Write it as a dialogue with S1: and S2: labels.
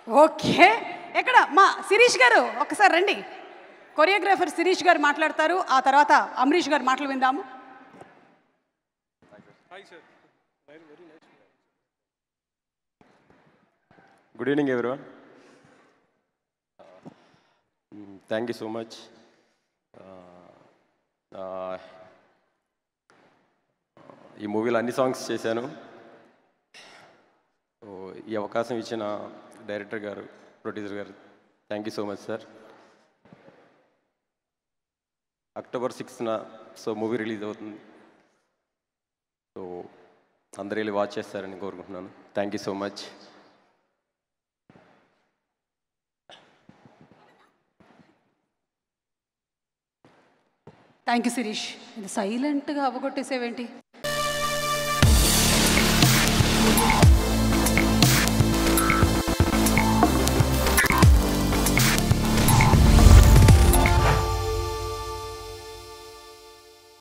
S1: okay ఎక్కడ మా శిరీష్ గారు ఒకసారి రండి కొరియోగ్రాఫర్ శిరీష్ గారు మాట్లాడతారు ఆ తర్వాత అమరీష్ గారు మాటలు విందాము
S2: good evening everyone thank you so much ఈ మూవీలో అన్ని సాంగ్స్ చేశాను సో ఈ అవకాశం ఇచ్చిన డైరెక్టర్ గారు ప్రొడ్యూసర్ గారు thank you so much sir October సిక్స్త్న సో మూవీ రిలీజ్ అవుతుంది సో అందరూ వెళ్ళి వాచ్ చేస్తారని కోరుకుంటున్నాను thank you so much
S1: thank you Shirish ఇది సైలెంట్గా అవ్వగొట్టేసేవేంటి